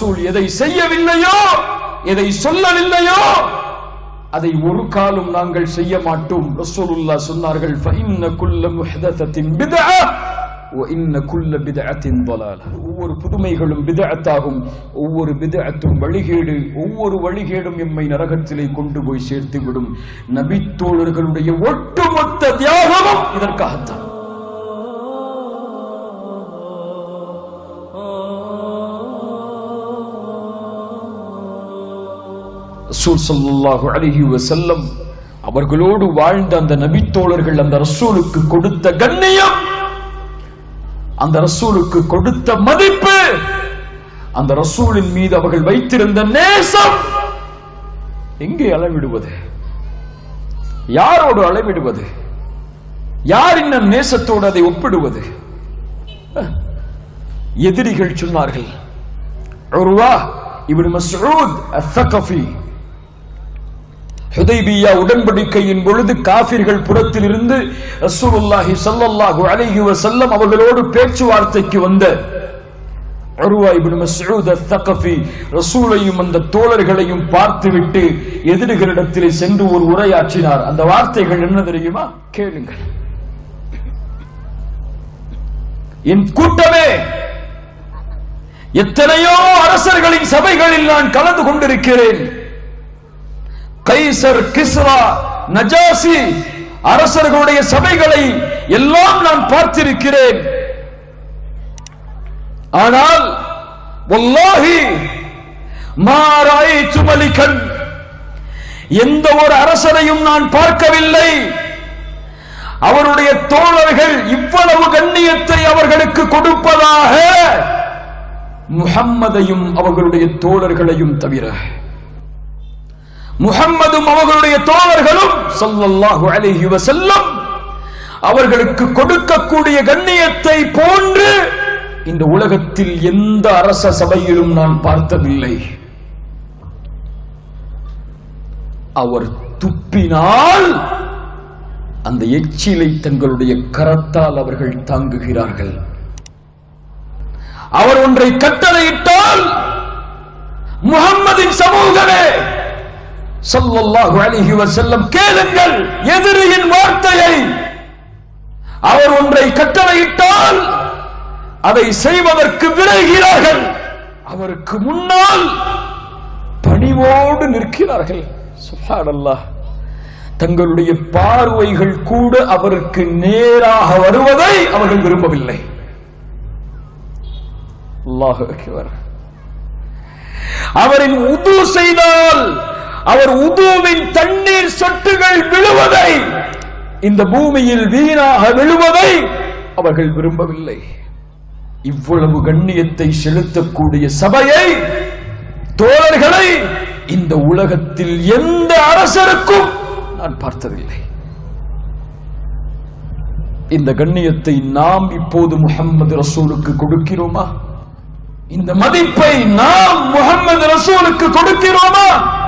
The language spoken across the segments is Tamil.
ரசூல் எதை செய்யவில்லையோ எதை சொல்லவில்லையோ அதை ஒரு காலம் நாங்கள் செய்ய மாட்டோம் ரசூலுல்லா சொன்னார்கள் فإن كل محدثة بدعة وإن كل بدعة ضلالة ஒவ்வொரு புதுமைகளும் பிதஅத்தாகும் ஒவ்வொரு பிதஅத்தும் வழிகேடு ஒவ்வொரு வழிகேடும் எம்மை நரகத்திலே கொண்டு போய் சேர்த்து விடும் நபித்தோழர்களுடைய ஒட்டுமொத்த தியாகமும் இதற்காகத்தான் ரசூல் ஸல்லல்லாஹு அலைஹி வஸல்லம் அவர்களோடு வாழ்ந்த அந்த நபித்தோழர்கள் அந்த ரசூலுக்கு கொடுத்த கண்ணியம் அந்த ரசூலுக்கு கொடுத்த மதிப்பு அந்த ரசூலின் மீது அவர்கள் வைத்திருந்த நேசம் எங்கே அளவிடுவது யாரோடு அளவிடுவது யார் இன்னும் நேசத்தோடு அதை ஒப்பிடுவது அஹ், எதிரிகள் சொன்னார்கள் உருவா இப்னு மஸ்ஊத் அஸ்ஸகஃபி ஹுதைபியா உடன்படிக்கையின் பொழுது காபிர்கள் புறத்தில் இருந்து ரசூலுல்லாஹி ஸல்லல்லாஹு அலைஹி வஸல்லம் அவர்களோடு பேச்சுவார்த்தைக்கு வந்த உருவா இப்னு மஸ்ஊத் அஸ்ஸகஃபி ரசூலையும் அந்த தோழர்களையும் பார்த்துவிட்டு எதிரிகளிடத்திலே சென்று ஒரு உரையாற்றினார் அந்த வார்த்தைகள் என்ன தெரியுமா கேளுங்கள் என் கூட்டமே எத்தனையோ அரசர்களின் சபைகளில் நான் கலந்து கொண்டிருக்கிறேன் கைசர் கிஸ்ரா நஜாசி அரசர்களுடைய சபைகளை எல்லாம் நான் பார்த்திருக்கிறேன் ஆனால் வல்லாஹி மா ரஅய்து மலிகன் எந்த ஒரு அரசரையும் நான் பார்க்கவில்லை அவருடைய தோழர்கள் இவ்வளவு கண்ணியத்தை அவர்களுக்கு கொடுப்பதாக முஹம்மதையும் அவர்களுடைய தோழர்களையும் தவிர முஹம்மதும் அவர்களுடைய தோழர்களும் ஸல்லல்லாஹு அலைஹி வஸல்லம் அவர்களுக்கு கொடுக்கக்கூடிய கண்ணியத்தை போன்று இந்த உலகத்தில் எந்த அரச சபையிலும் நான் பார்த்ததில்லை அவர் துப்பினால் அந்த எச்சிலை தங்களுடைய கரத்தால் அவர்கள் தாங்குகிறார்கள் அவர் ஒன்றை கட்டளையிட்டால் முகம்மதின் சமூகமே ஸல்லல்லாஹு அலைஹி வஸல்லம் கேளுங்கள் எதிரியின் வார்த்தையை அவர் ஒன்றை கட்டளையிட்டால் அதை செய்வதற்கு விரைகிறார்கள் அவருக்கு முன்னால் பணிவோடு நிற்கிறார்கள் சுப்ஹானல்லாஹ் தங்களுடைய பார்வைகள் கூட அவருக்கு நேராக வருவதை அவர்கள் விரும்பவில்லை அல்லாஹு அக்பர் அவரின் உது செய்தால் அவர் உதுவின் தண்ணீர் சொட்டுகள் விழுவதை இந்த பூமியில் வீணாக விழுவதை அவர்கள் விரும்பவில்லை இவ்வளவு கண்ணியத்தை செலுத்தக்கூடிய சபையை தோழர்களை இந்த உலகத்தில் எந்த அரசருக்கும் நான் பார்த்ததில்லை இந்த கண்ணியத்தை நாம் இப்போது முகம்மது ரசூலுக்கு கொடுக்கிறோமா இந்த மதிப்பை நாம் முகம்மது ரசூலுக்கு கொடுக்கிறோமா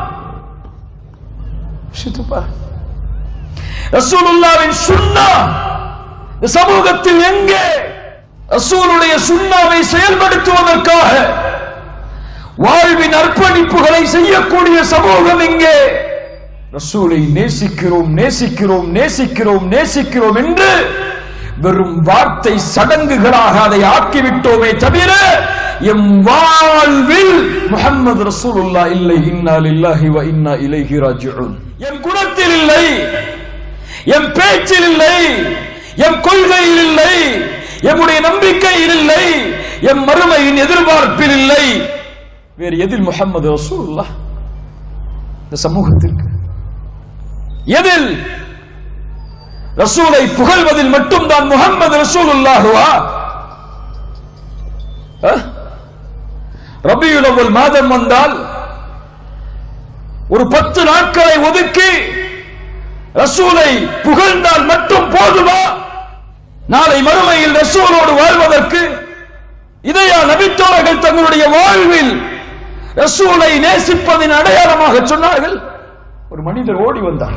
சித்துப்பா. ரசூலுல்லாவின் சுன்னா இந்த சமூகத்தில் எங்கே ரசூலுடைய சுண்ணாவை செயல்படுத்துவதற்காக வாழ்வின் அர்ப்பணிப்புகளை செய்யக்கூடிய சமூகம் எங்கே ரசூலை நேசிக்கிறோம் நேசிக்கிறோம் நேசிக்கிறோம் நேசிக்கிறோம் என்று வெறும் வார்த்தை சடங்குகளாக அதை ஆக்கிவிட்டோமே தவிர எம் வாழ்வில் முஹம்மது ரசூலுல்லா இல்லை இன்னா லில்லாஹி வ இன்னா இலைஹி ராஜிஊன் எம் குணத்தில் இல்லை எம் பேச்சில் இல்லை எம் கொள்கையில் இல்லை எம்முடைய நம்பிக்கையில் இல்லை எம் மறுமையின் எதிர்பார்ப்பில் இல்லை வேறு எதில் முஹம்மது ரசூலுல்லா இந்த சமூகத்திற்கு எதில் ரசூலை புகழ்வதில் மட்டும்தான் முகம்மது ரசூலுல்லாஹுவா அஹ்? ரபியுல் அவ்வல் மாதம் வந்தால் ஒரு பத்து நாட்களை ஒதுக்கி ரசூலை புகழ்ந்தால் மட்டும் போதுமா நாளை மறுமையில் ரசூலோடு வாழ்வதற்கு இதையா நபித்தோழர்கள் தங்களுடைய வாழ்வில் ரசூலை நேசிப்பதின் அடையாளமாக சொன்னார்கள் ஒரு மனிதர் ஓடி வந்தார்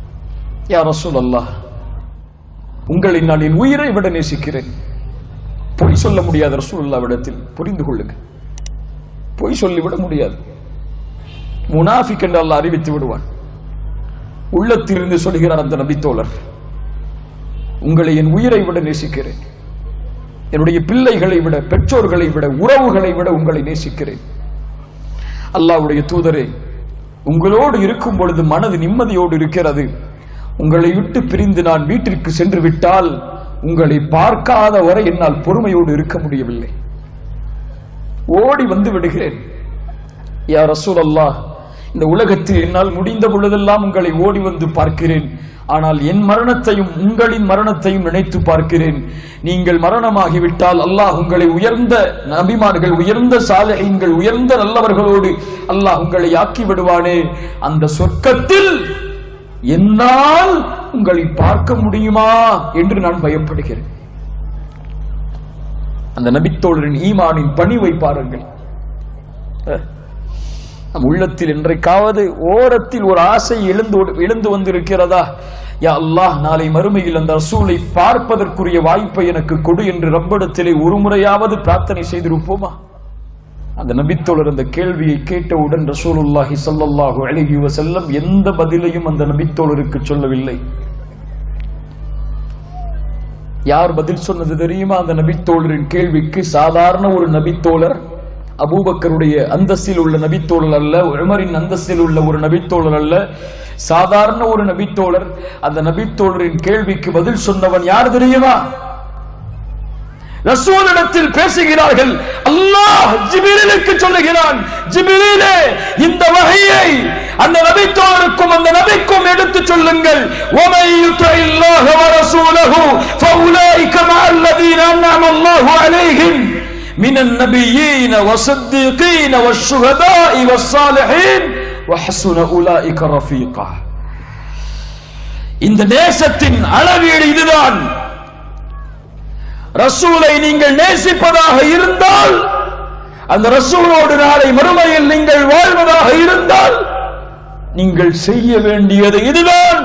யா ரசூல் அல்லாஹ் உங்களை நான் என் உயிரை விட நேசிக்கிறேன் பொய் சொல்ல முடியாது ரசூலுல்லாவிடத்தில் புரிந்து கொள்ளுங்க பொய் சொல்லிவிட முடியாது முனாஃபிக் என்று அல்லாஹ் அறிவித்து விடுவான் உள்ளத்திலிருந்து சொல்கிறார் அந்த நபித்தோழர் உங்களை என் உயிரை விட நேசிக்கிறேன் என்னுடைய பிள்ளைகளை விட பெற்றோர்களை விட உறவுகளை விட உங்களை நேசிக்கிறேன் அல்லாஹ்வுடைய தூதரே உங்களோடு இருக்கும் பொழுது மனது நிம்மதியோடு இருக்கிறது உங்களை விட்டு பிரிந்து நான் வீட்டிற்கு சென்று விட்டால் உங்களை பார்க்காத வரை என்னால் பொறுமையோடு இருக்க முடியவில்லை ஓடி வந்து விடுகிறேன் யா ரசூல் அல்லாஹ் இந்த உலகத்தில் என்னால் முடிந்த பொழுதெல்லாம் உங்களை ஓடி வந்து பார்க்கிறேன் ஆனால் என் மரணத்தையும் உங்களின் மரணத்தையும் நினைத்து பார்க்கிறேன் நீங்கள் மரணமாகிவிட்டால் அல்லாஹ் உங்களை உயர்ந்த நபிமார்கள் உயர்ந்த சாலைகள் உயர்ந்த நல்லவர்களோடு அல்லாஹ் உங்களை ஆக்கி விடுவானே அந்த சொர்க்கத்தில் என்னால் உங்களை பார்க்க முடியுமா என்று நான் பயப்படுகிறேன் அந்த நபித்தோழரின் ஈமானின் பணிவை பாருங்கள் அஹ், நம் உள்ளத்தில் இன்றைக்காவது ஓரத்தில் ஒரு ஆசை எழுந்து எழுந்து வந்திருக்கிறதா யா அல்லாஹ் நாளை மறுமையில் அந்த ரசூலை பார்ப்பதற்குரிய வாய்ப்பை எனக்கு கொடு என்று ரப்பிடத்திலே ஒரு முறையாவது பிரார்த்தனை செய்திருப்போமா அந்த நபித்தோழர் அந்த கேள்வியை கேட்டவுடன் ரசூலுல்லாஹி ஸல்லல்லாஹு அலைஹி வஸல்லம் எந்த பதிலையும் அந்த நபித்தோழருக்கு சொல்லவில்லை யார் பதில் சொன்னது தெரியுமா அந்த நபித்தோழரின் கேள்விக்கு சாதாரண ஒரு நபித்தோழர் அபூபக்கருடைய அந்தஸ்தில் உள்ள நபித்தோழர் அல்ல உமரின் அந்தஸ்தில் உள்ள ஒரு நபித்தோழர் அல்ல சாதாரண ஒரு நபித்தோழர் அந்த நபித்தோழரின் கேள்விக்கு பதில் சொன்னவன் யார் தெரியுமா ரசூலிடத்தில் பேசுகிறார்கள் அல்லாஹ் ஜிபிரிலுக்கு சொல்லுகிறான் ஜிபிரிலே இந்த வகையை அந்த நபித்தோருக்கும் அந்த நபிக்கும் எடுத்து சொல்லுங்கள் وَمَن يُطِعِ اللَّهَ وَرَسُولَهُ فَأُولَٰئِكَ مَعَ الَّذِينَ أَنْعَمَ اللَّهُ عَلَيْهِمْ من النبيين والصديقين والشهداء والصالحين وحسن أولئك رفيقا இந்த நேசத்தின் அளவீடு இதுதான் ரசூலை நீங்கள் நேசிப்பதாக இருந்தால் அந்த ரசூலோடு நாளை மறுமையில் நீங்கள் வாழ்வதாக இருந்தால் நீங்கள் செய்ய வேண்டியது இதுதான்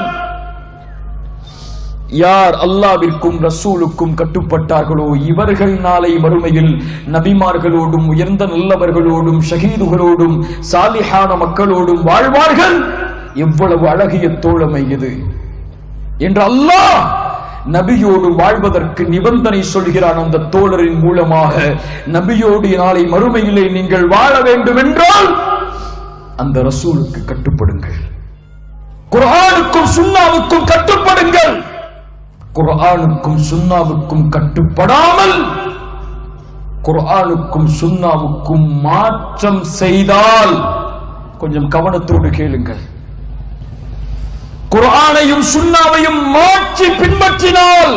யார் அல்லாவிற்கும் ரசூலுக்கும் கட்டுப்பட்டார்களோ இவர்கள் நாளை மறுமையில் நபிமார்களோடும் உயர்ந்த நல்லவர்களோடும் ஷஹீதுகளோடும் சாலிஹான மக்களோடும் வாழ்வார்கள் எவ்வளவு அழகிய தோழமை இது என்று அல்லாஹ் நபியோடு வாழ்வதற்கு நிபந்தனை சொல்கிறான் அந்த தோழரின் மூலமாக நபியோடு நாளை மறுமையிலே நீங்கள் வாழ வேண்டும் என்றால் அந்த ரசூலுக்கு கட்டுப்படுங்கள் குர்ஆனுக்கும் சுன்னாவுக்கும் கட்டுப்படுங்கள் குர்ஆனுக்கும் சுன்னாவுக்கும் கட்டுப்படாமல் குர்ஆனுக்கும் சுன்னாவுக்கும் மாற்றம் செய்தால் கொஞ்சம் கவனத்தோடு கேளுங்கள் குர்ஆனையும் சுன்னாவையும் மாற்றி பின்பற்றினால்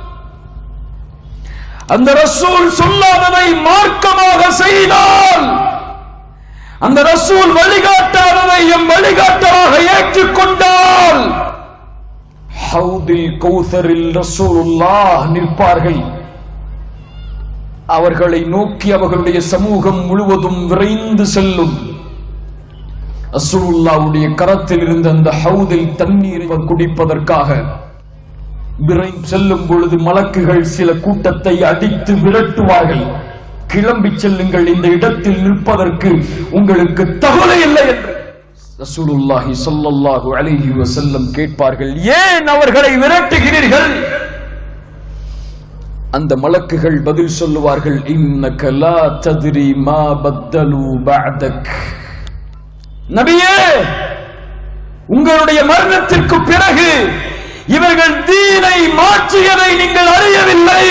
அந்த ரசூல் சொல்லாததை மார்க்கமாக செய்தால் அந்த ரசூல் வழிகாட்டாததை எம் வழிகாட்டலாக ஏற்றுக்கொண்டால் ஹவுதில் கௌசரில் ரசூலுல்லாஹ் நிற்பார்கள் அவர்களை நோக்கி அவர்களுடைய சமூகம் முழுவதும் விரைந்து செல்லும் ரசூலுல்லாவுடைய கரத்தில் இருந்த அந்த ஹவுதில் தண்ணீரை குடிப்பதற்காக விரை செல்லும் பொழுது மலக்குகள் சில கூட்டத்தை அடித்து விரட்டுவார்கள் கிளம்பி செல்லுங்கள் இந்த இடத்தில் நிற்பதற்கு உங்களுக்கு தகுதி இல்லை என்று ரசூலுல்லாஹி ஸல்லல்லாஹு அலைஹி வஸல்லம் கேட்பார்கள் ஏன் அவர்களை விரட்டுகிறீர்கள் அந்த மலக்குகள் பதில் சொல்லுவார்கள் இன்னக லா தத்ரி மா பத்தலு பஅதக் நபியே உங்களுடைய மரணத்திற்கு பிறகு இவர்கள் தீனை மாற்றியதை நீங்கள் அறியவில்லை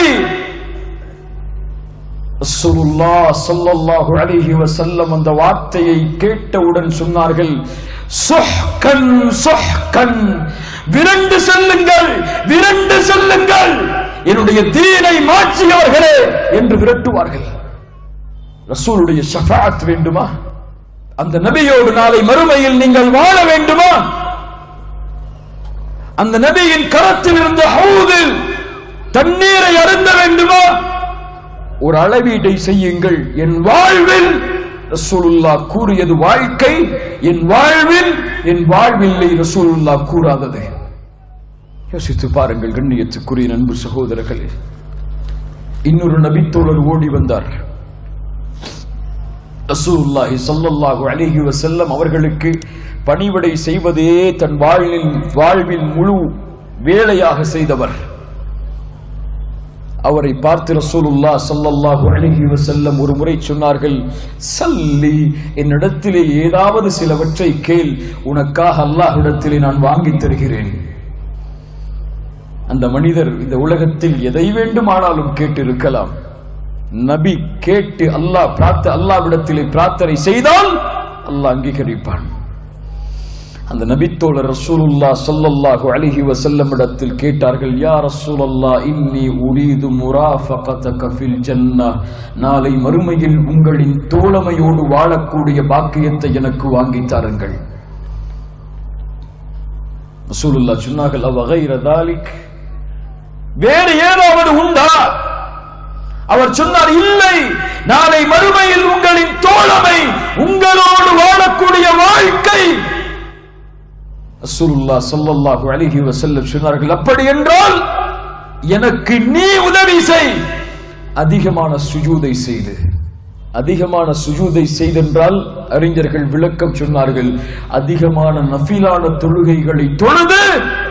ரசூலுல்லாஹ் ஸல்லல்லாஹு அலைஹி வஸல்லம் அந்த வார்த்தையை கேட்டவுடன் சொன்னார்கள் சுஹ்கன் சுஹ்கன் விரண்டு செல்லுங்கள் விரண்டு செல்லுங்கள் என்னுடைய தீனை மாற்றியவர்களே என்று விரட்டுவார்கள் ரசூலுடைய ஷஃபாத் வேண்டுமா அந்த நபியோடு நாளை மறுமையில் நீங்கள் வாழ வேண்டுமா அந்த நபியின் கரத்தில் இருந்த ஹவுதில் தண்ணீரை அருந்த வேண்டுமா ஒரு அளவீட்டை செய்யுங்கள் என் வாழ்வில் ரசூலுல்லா கூறியது வாழ்க்கை என் வாழ்வில் என் வாழ்வில்லை ரசூலுல்லா கூறாதது யோசித்து பாருங்கள் கண்ணியத்துக்குரிய நண்பு சகோதரர்களே இன்னொரு நபித்தோழர் ஓடி வந்தார் ரசூலுல்லாஹி ஸல்லல்லாஹு அலைஹி வஸல்லம் அவர்களுக்கு பணிவிடை செய்வதே தன் வாழ்வில் வாழ்வில் முழு வேலையாக செய்தவர் அவரை பார்த்து ரசூலுல்லாஹ் ஸல்லல்லாஹு அலைஹி வஸல்லம் ஒரு முறை சொன்னார்கள் சல்லி என்னிடத்திலே ஏதாவது சிலவற்றை கேள் உனக்காக அல்லாஹ்விடத்திலே நான் வாங்கித் தருகிறேன் அந்த மனிதர் இந்த உலகத்தில் எதை வேண்டுமானாலும் கேட்டிருக்கலாம் நபி கேட்டு அல்லாஹ் பிரார்த்த அல்லாவிடத்திலே பிரார்த்தனை செய்தால் அல்லாஹ் அங்கீகரிப்பான் அந்த நபித்தோழர் ரசூலுல்லா ஸல்லல்லாஹு அலைஹி வஸல்லம் இடத்தில் கேட்டார்கள் யா ரசூலல்லா இன்னி உரீது முராஃபகதக ஃபில் ஜன்னah நாளை மறுமையில் உங்களின் தோழமையோடு வாழக்கூடிய பாக்கியத்தை எனக்கு வாங்கி தாருங்கள் ரசூலுல்லா சொன்னார்கள் அவ கைர தாலிக் வேறு ஏதாவது உண்டா அவர் சொன்னார் இல்லை நாளை மறுமையில் உங்களின் தோழமை உங்களோடு வாழக்கூடிய வாழ்க்கை ரசூலுல்லா ஸல்லல்லாஹு அலைஹி வஸல்லம் சொன்னார்கள் அப்படி என்றால் எனக்கு நீ உதவி செய் அதிகமான சுஜூதை செய்து அதிகமான சுஜூதை செய்தென்றால் அறிஞர்கள் விளக்கம் சொன்னார்கள் அதிகமான நஃபிலான தொழுகைகளை தொழுது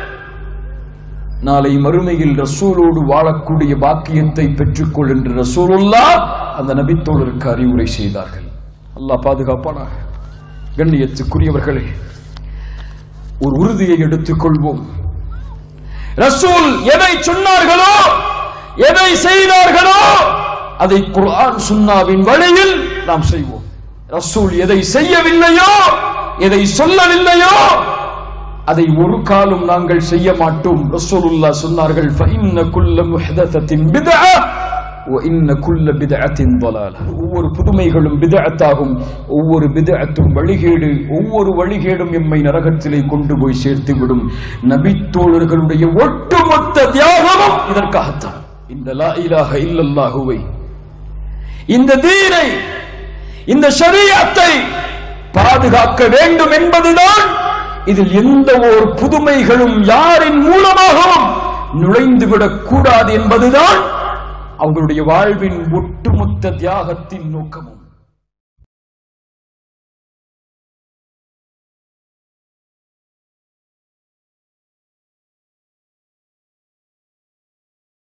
நாளை மறுமையில் ரசூலோடு வாழக்கூடிய பாக்கியத்தை பெற்றுக்கொள் என்று ரசூலுல்லா அந்த நபித்தோழருக்கு அறிவுரை செய்தார்கள் அல்லாஹ் பாதுகாப்பானாக கண்ணியத்துக்குரியவர்களே ஒரு உறுதியை எடுத்துக் கொள்வோம் ரசூல் எதை சொன்னார்களோ எதை செய்தார்களோ அதை குர்ஆன் சுன்னாவின் வழியில் நாம் செய்வோம் ரசூல் எதை செய்யவில்லையோ எதை சொல்லவில்லையோ அதை ஒரு காலம் நாங்கள் செய்ய மாட்டோம் ரசூலுல்லாஹ் சொன்னார்கள் ஃபஇன்ன குல்ல முஹ்தஸத்தின் பித்அ وإن كل بدعة ضلالة ஒவ்வொரு புதுமைகளும் பிதஅத்தாகும் ஒவ்வொரு பிதஅத்தும் வழிகேடு ஒவ்வொரு வழிகேடும் எம்மை நரகத்திலே கொண்டு போய் சேர்த்து விடும் நபித்தோழர்களுடைய ஒட்டுமொத்த தியாகமும் இதற்காகத்தான் இந்த லா இலாஹ இல்லல்லாஹுவை இந்த தீனை இந்த ஷரீஅத்தை பாதுகாக்க வேண்டும் என்பதுதான் இதில் எந்த ஒரு புதுமைகளும் யாரின் மூலமாகவும் நுழைந்துவிடக் கூடாது என்பதுதான் அவர்களுடைய வாழ்வின் ஒட்டுமொத்த தியாகத்தின் நோக்கமும்